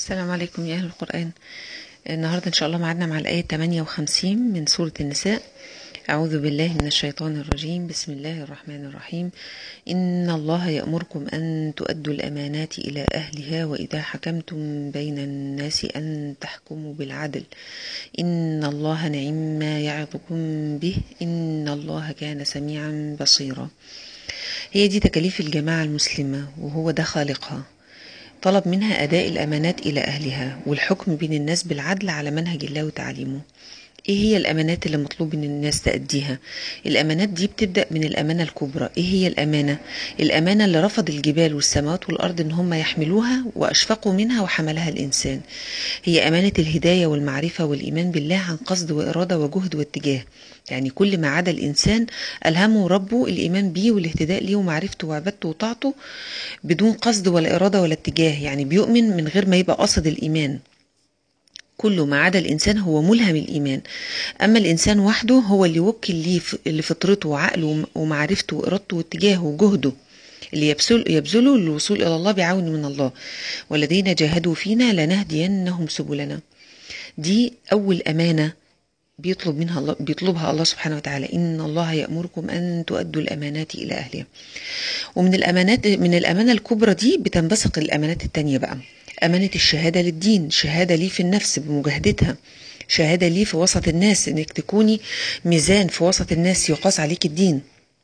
السلام عليكم يا أهل القرآن النهاردة إن شاء الله معادنا مع الآية 58 من سورة النساء أعوذ بالله من الشيطان الرجيم بسم الله الرحمن الرحيم إن الله يأمركم أن تؤدوا الأمانات إلى أهلها وإذا حكمتم بين الناس أن تحكموا بالعدل إن الله نعم ما يعظكم به إن الله كان سميعا بصيرا هي دي تكاليف الجماعة المسلمة وهو ده خالقها طلب منها أداء الأمانات إلى أهلها والحكم بين الناس بالعدل على منهج الله وتعليمه ايه هي الامانات اللي مطلوب من الناس تأديها الامانات دي بتبدأ من الامانة الكبرى ايه هي الامانة الامانة اللي رفض الجبال والسماوات والارض ان هم يحملوها واشفقوا منها وحملها الانسان هي امانة الهداية والمعرفة والايمان بالله عن قصد وارادة وجهد واتجاه يعني كل ما عدا الانسان الهمه ربه الايمان بيه والاهتداء ليه ومعرفته وعبادته وطاعته بدون قصد ولا اراده ولا اتجاه يعني بيؤمن من غير ما يبقى قصد الايمان كل ما عدا الإنسان هو ملهم الإيمان أما الإنسان وحده هو اللي وكل ليه لفطرته وعقله ومعرفته وإرادته واتجاهه وجهده اللي يبذل يبذله للوصول إلى الله بعون من الله والذين جاهدوا فينا لنهدينهم سبلنا دي أول أمانة بيطلب منها الله بيطلبها الله سبحانه وتعالى إن الله يأمركم أن تؤدوا الأمانات إلى أهلها ومن الأمانات من الأمانة الكبرى دي بتنبثق الأمانات التانية بقى أمانة الشهادة للدين شهادة لي في النفس بمجاهدتها شهادة لي في وسط الناس إنك تكوني ميزان في وسط الناس يقاس عليك الدين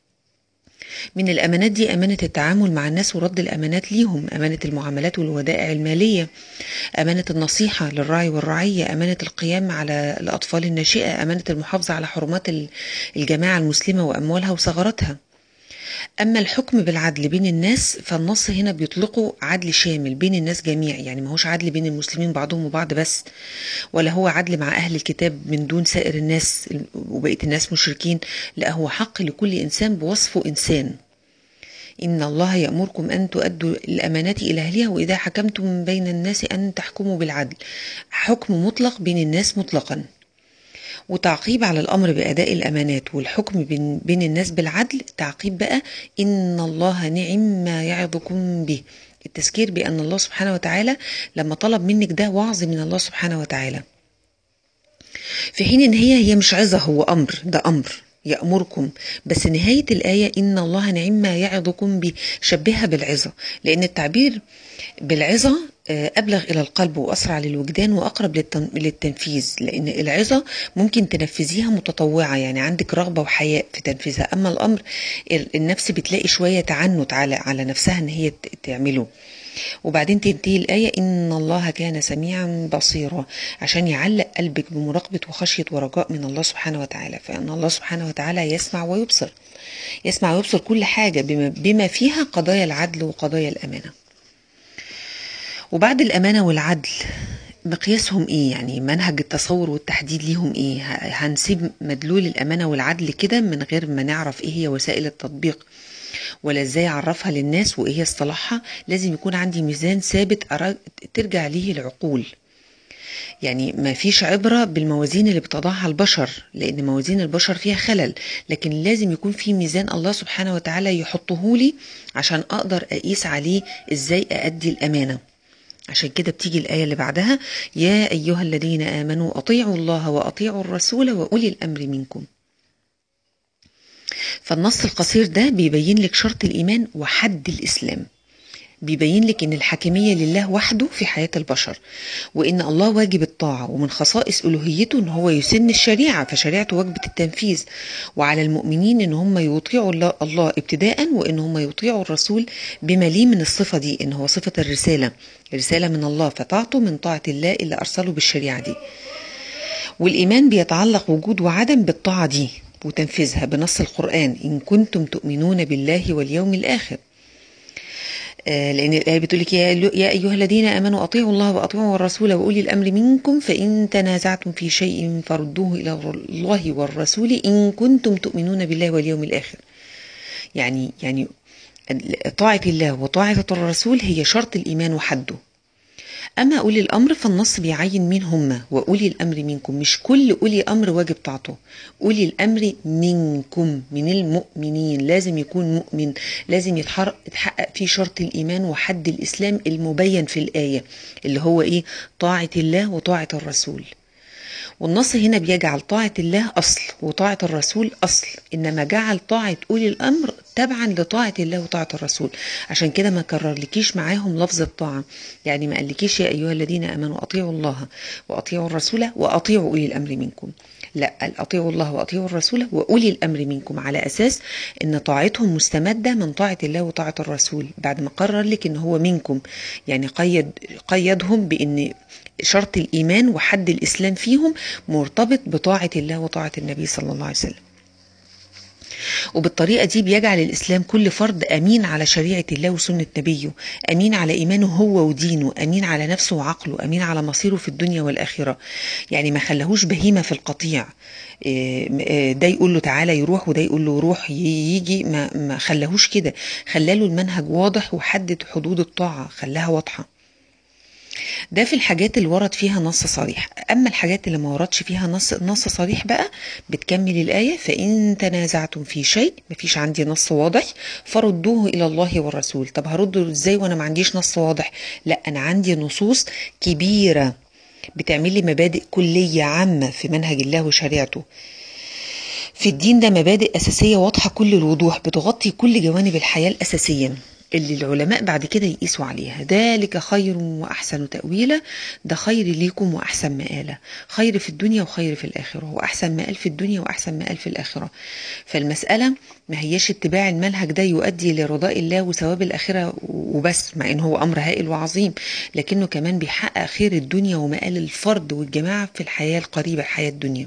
من الأمانات دي أمانة التعامل مع الناس ورد الأمانات ليهم أمانة المعاملات والودائع المالية أمانة النصيحة للراعي والرعية أمانة القيام على الأطفال الناشئة أمانة المحافظة على حرمات الجماعة المسلمة وأموالها وثغراتها أما الحكم بالعدل بين الناس فالنص هنا بيطلقه عدل شامل بين الناس جميع يعني ما هوش عدل بين المسلمين بعضهم وبعض بس ولا هو عدل مع أهل الكتاب من دون سائر الناس وبقية الناس مشركين لا هو حق لكل إنسان بوصفه إنسان إن الله يأمركم أن تؤدوا الأمانات إلى أهلها وإذا حكمتم بين الناس أن تحكموا بالعدل حكم مطلق بين الناس مطلقا وتعقيب على الأمر بأداء الأمانات والحكم بين, بين الناس بالعدل تعقيب بقى إن الله نعم ما يعظكم به التذكير بأن الله سبحانه وتعالى لما طلب منك ده وعظ من الله سبحانه وتعالى في حين ان هي هي مش عظة هو أمر ده أمر يأمركم بس نهاية الآية إن الله نعم ما يعظكم به شبهها بالعظة لأن التعبير بالعظة أبلغ إلى القلب وأسرع للوجدان وأقرب للتنفيذ لأن العظة ممكن تنفذيها متطوعة يعني عندك رغبة وحياء في تنفيذها أما الأمر النفس بتلاقي شوية تعنت على على نفسها إن هي تعمله وبعدين تنتهي الآية إن الله كان سميعا بصيرا عشان يعلق قلبك بمراقبة وخشية ورجاء من الله سبحانه وتعالى فإن الله سبحانه وتعالى يسمع ويبصر يسمع ويبصر كل حاجة بما, بما فيها قضايا العدل وقضايا الأمانة وبعد الأمانة والعدل مقياسهم ايه يعني منهج التصور والتحديد ليهم ايه هنسيب مدلول الامانه والعدل كده من غير ما نعرف ايه هي وسائل التطبيق ولا ازاي اعرفها للناس وايه هي اصطلاحها لازم يكون عندي ميزان ثابت ترجع ليه العقول يعني ما فيش عبرة بالموازين اللي بتضعها البشر لأن موازين البشر فيها خلل لكن لازم يكون في ميزان الله سبحانه وتعالى يحطه لي عشان أقدر أقيس عليه إزاي أأدي الأمانة عشان كده بتيجي الآية اللي بعدها يا أيها الذين آمنوا أطيعوا الله وأطيعوا الرسول وأولي الأمر منكم فالنص القصير ده بيبين لك شرط الإيمان وحد الإسلام بيبين لك ان الحاكميه لله وحده في حياه البشر وان الله واجب الطاعه ومن خصائص الوهيته ان هو يسن الشريعه فشريعته واجبه التنفيذ وعلى المؤمنين ان هم يطيعوا الله ابتداء وان هم يطيعوا الرسول بما ليه من الصفه دي ان هو صفه الرساله رساله من الله فطاعته من طاعه الله اللي ارسله بالشريعه دي والايمان بيتعلق وجود وعدم بالطاعه دي وتنفيذها بنص القران ان كنتم تؤمنون بالله واليوم الاخر لأن الآية بتقول لك يا, يا أيها الذين آمنوا أطيعوا الله وأطيعوا الرسول وأولي الأمر منكم فإن تنازعتم في شيء فردوه إلى الله والرسول إن كنتم تؤمنون بالله واليوم الآخر يعني يعني طاعة الله وطاعة الرسول هي شرط الإيمان وحده أما أولي الأمر فالنص بيعين مين هم وأولي الأمر منكم مش كل أولي أمر واجب طاعته أولي الأمر منكم من المؤمنين لازم يكون مؤمن لازم يتحقق فيه شرط الإيمان وحد الإسلام المبين في الآية اللي هو إيه طاعة الله وطاعة الرسول والنص هنا بيجعل طاعة الله أصل وطاعة الرسول أصل إنما جعل طاعة أولي الأمر تبعا لطاعة الله وطاعة الرسول عشان كده ما كررلكيش معاهم لفظ الطاعة يعني ما قالكيش يا أيها الذين آمنوا أطيعوا الله وأطيعوا الرسول وأطيعوا أولي الأمر منكم لا أطيعوا الله وأطيعوا الرسول وأولي الأمر منكم على أساس أن طاعتهم مستمدة من طاعة الله وطاعة الرسول بعد ما قرر لك أن هو منكم يعني قيد قيدهم بأن شرط الإيمان وحد الإسلام فيهم مرتبط بطاعة الله وطاعة النبي صلى الله عليه وسلم وبالطريقة دي بيجعل الإسلام كل فرد أمين على شريعة الله وسنة نبيه أمين على إيمانه هو ودينه أمين على نفسه وعقله أمين على مصيره في الدنيا والآخرة يعني ما خلهوش بهيمة في القطيع ده يقول له تعالى يروح وده يقول له روح يجي ما, ما خلهوش كده خلاله المنهج واضح وحدد حدود الطاعة خلاها واضحة ده في الحاجات اللي ورد فيها نص صريح اما الحاجات اللي ما وردش فيها نص نص صريح بقى بتكمل الايه فان تنازعتم في شيء مفيش عندي نص واضح فردوه الى الله والرسول طب هرده ازاي وانا ما عنديش نص واضح لا انا عندي نصوص كبيره بتعمل لي مبادئ كليه عامه في منهج الله وشريعته في الدين ده مبادئ اساسيه واضحه كل الوضوح بتغطي كل جوانب الحياه الاساسيه اللي العلماء بعد كده يقيسوا عليها ذلك خير وأحسن تأويلا ده خير ليكم وأحسن مآلة خير في الدنيا وخير في الآخرة وأحسن مآل في الدنيا وأحسن مآل في الآخرة فالمسألة ما هياش اتباع المنهج ده يؤدي لرضاء الله وثواب الآخرة وبس مع إن هو أمر هائل وعظيم لكنه كمان بيحقق خير الدنيا ومآل الفرد والجماعة في الحياة القريبة الحياة الدنيا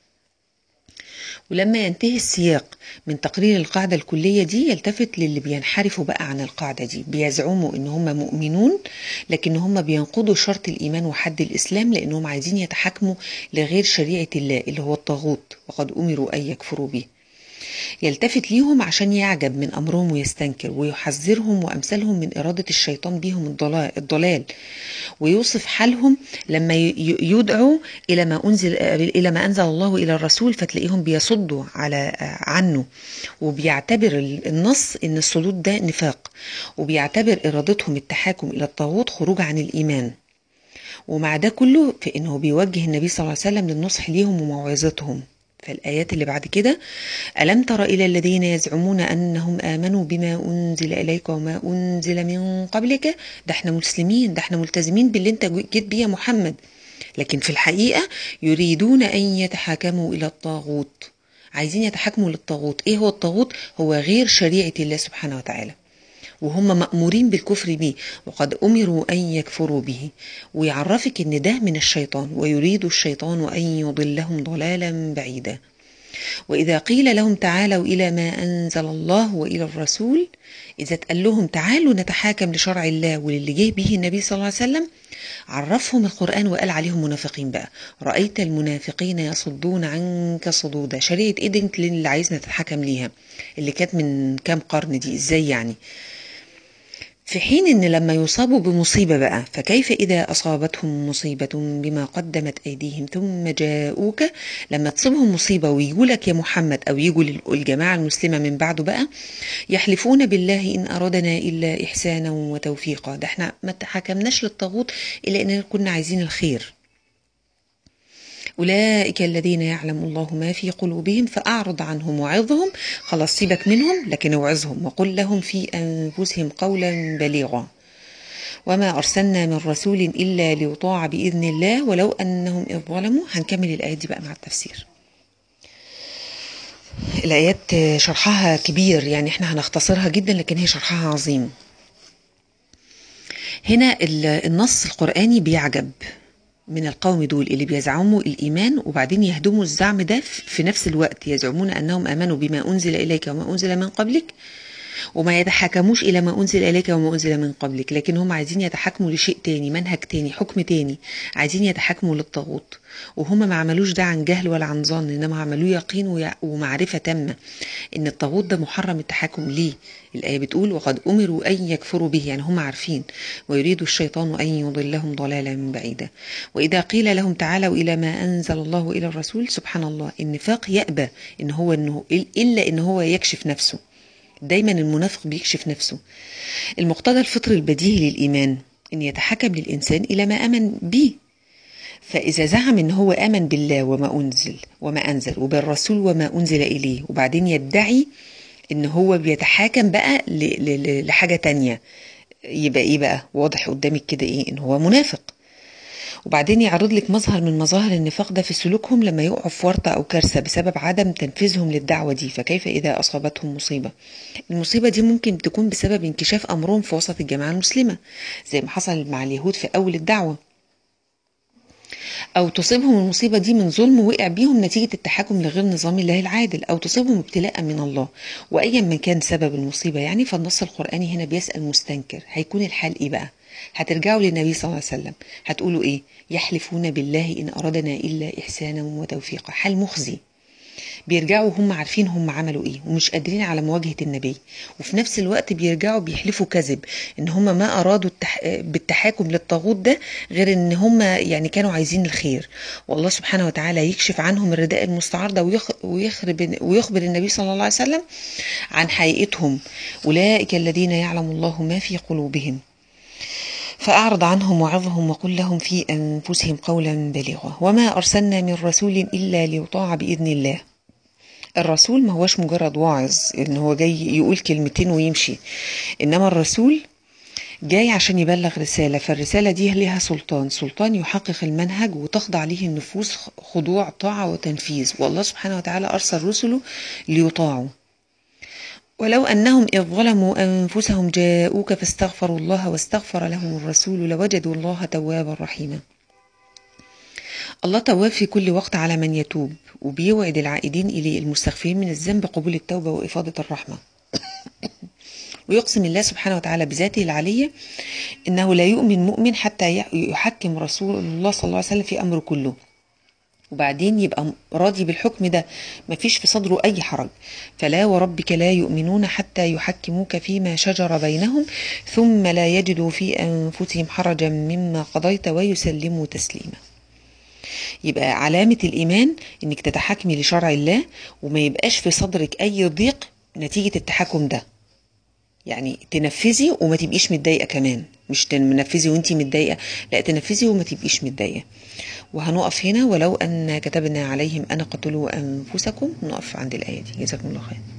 ولما ينتهي السياق من تقرير القاعدة الكلية دي يلتفت للي بينحرفوا بقى عن القاعدة دي بيزعموا ان هم مؤمنون لكن هم بينقضوا شرط الإيمان وحد الإسلام لأنهم عايزين يتحكموا لغير شريعة الله اللي هو الطاغوت وقد أمروا أن يكفروا به يلتفت ليهم عشان يعجب من أمرهم ويستنكر ويحذرهم وأمثالهم من إرادة الشيطان بهم الضلال ويوصف حالهم لما يدعوا إلى ما أنزل إلى ما أنزل الله إلى الرسول فتلاقيهم بيصدوا على عنه وبيعتبر النص إن الصدود ده نفاق وبيعتبر إرادتهم التحاكم إلى الطاغوت خروج عن الإيمان ومع ده كله في إنه بيوجه النبي صلى الله عليه وسلم للنصح ليهم وموعظتهم فالآيات اللي بعد كده ألم تر إلى الذين يزعمون أنهم آمنوا بما أنزل إليك وما أنزل من قبلك ده احنا مسلمين ده احنا ملتزمين باللي انت جيت بيه يا محمد لكن في الحقيقة يريدون أن يتحاكموا إلى الطاغوت عايزين يتحاكموا للطاغوت ايه هو الطاغوت هو غير شريعة الله سبحانه وتعالى وهم مأمورين بالكفر به وقد أمروا أن يكفروا به ويعرفك أن ده من الشيطان ويريد الشيطان أن يضلهم ضلالا بعيدا وإذا قيل لهم تعالوا إلى ما أنزل الله وإلى الرسول إذا تقال لهم تعالوا نتحاكم لشرع الله وللي جه به النبي صلى الله عليه وسلم عرفهم القرآن وقال عليهم منافقين بقى رأيت المنافقين يصدون عنك صدودا شريعة إيه دي اللي عايزنا نتحكم ليها اللي كانت من كام قرن دي إزاي يعني في حين ان لما يصابوا بمصيبه بقى فكيف اذا اصابتهم مصيبه بما قدمت ايديهم ثم جاءوك لما تصيبهم مصيبه ويجوا لك يا محمد او يجوا الجماعه المسلمه من بعده بقى يحلفون بالله ان ارادنا الا احسانا وتوفيقا ده احنا ما تحكمناش للطاغوت الا اننا كنا عايزين الخير أولئك الذين يعلم الله ما في قلوبهم فأعرض عنهم وعظهم خلاص سيبك منهم لكن اوعظهم وقل لهم في أنفسهم قولا بليغا وما أرسلنا من رسول إلا ليطاع بإذن الله ولو أنهم إذ ظلموا هنكمل الآيات دي بقى مع التفسير الآيات شرحها كبير يعني احنا هنختصرها جدا لكن هي شرحها عظيم هنا النص القرآني بيعجب من القوم دول اللي بيزعموا الإيمان وبعدين يهدموا الزعم ده في نفس الوقت يزعمون أنهم آمنوا بما أنزل إليك وما أنزل من قبلك وما يتحكموش إلى ما أنزل إليك وما أنزل من قبلك لكن هم عايزين يتحكموا لشيء تاني منهج تاني حكم تاني عايزين يتحكموا للطاغوت وهم ما عملوش ده عن جهل ولا عن ظن إنما عملوه يقين ويع- ومعرفة تامة إن الطاغوت ده محرم التحكم ليه الآية بتقول وقد أمروا أن يكفروا به يعني هم عارفين ويريد الشيطان أن يضلهم ضلالا بعيدا وإذا قيل لهم تعالوا إلى ما أنزل الله إلى الرسول سبحان الله النفاق يأبى إن هو إنه إلا إن هو يكشف نفسه دايما المنافق بيكشف نفسه المقتضى الفطري البديهي للإيمان أن يتحكم للإنسان إلى ما أمن به فإذا زعم أن هو آمن بالله وما أنزل وما أنزل وبالرسول وما أنزل إليه وبعدين يدعي أن هو بيتحاكم بقى ل- ل- لحاجة تانية يبقى إيه بقى واضح قدامك كده إيه إن هو منافق وبعدين يعرض لك مظهر من مظاهر النفاق ده في سلوكهم لما يقعوا في ورطة أو كارثة بسبب عدم تنفيذهم للدعوة دي فكيف إذا أصابتهم مصيبة المصيبة دي ممكن تكون بسبب انكشاف أمرهم في وسط الجماعة المسلمة زي ما حصل مع اليهود في أول الدعوة أو تصيبهم المصيبة دي من ظلم وقع بيهم نتيجة التحكم لغير نظام الله العادل أو تصيبهم ابتلاء من الله وأيا من كان سبب المصيبة يعني فالنص القرآني هنا بيسأل مستنكر هيكون الحال إيه بقى؟ هترجعوا للنبي صلى الله عليه وسلم هتقولوا إيه؟ يحلفون بالله إن أرادنا إلا إحسانا وتوفيقا حال مخزي بيرجعوا هم عارفين هم عملوا ايه ومش قادرين على مواجهة النبي وفي نفس الوقت بيرجعوا بيحلفوا كذب ان هم ما ارادوا التح... بالتحاكم للطاغوت ده غير ان هم يعني كانوا عايزين الخير والله سبحانه وتعالى يكشف عنهم الرداء المستعار ده ويخ... ويخرب... ويخبر النبي صلى الله عليه وسلم عن حقيقتهم اولئك الذين يعلم الله ما في قلوبهم فأعرض عنهم وعظهم وقل لهم في أنفسهم قولا بليغا وما أرسلنا من رسول إلا ليطاع بإذن الله الرسول ما هوش مجرد واعظ ان هو جاي يقول كلمتين ويمشي انما الرسول جاي عشان يبلغ رسالة فالرسالة دي لها سلطان سلطان يحقق المنهج وتخضع ليه النفوس خضوع طاعة وتنفيذ والله سبحانه وتعالى أرسل رسله ليطاعوا ولو أنهم إذ ظلموا أنفسهم جاءوك فاستغفروا الله واستغفر لهم الرسول لوجدوا الله توابا رحيما الله تواب في كل وقت على من يتوب وبيوعد العائدين إليه المستغفرين من الذنب قبول التوبة وإفاضة الرحمة ويقسم الله سبحانه وتعالى بذاته العلية إنه لا يؤمن مؤمن حتى يحكم رسول الله صلى الله عليه وسلم في أمره كله وبعدين يبقى راضي بالحكم ده مفيش في صدره أي حرج فلا وربك لا يؤمنون حتى يحكموك فيما شجر بينهم ثم لا يجدوا في أنفسهم حرجا مما قضيت ويسلموا تسليما يبقى علامة الإيمان إنك تتحكمي لشرع الله وما يبقاش في صدرك أي ضيق نتيجة التحكم ده يعني تنفذي وما تبقيش متضايقة كمان مش تنفذي وانتي متضايقة لا تنفذي وما تبقيش متضايقة وهنقف هنا ولو أن كتبنا عليهم أن قتلوا أنفسكم نقف عند الآية دي جزاكم الله خير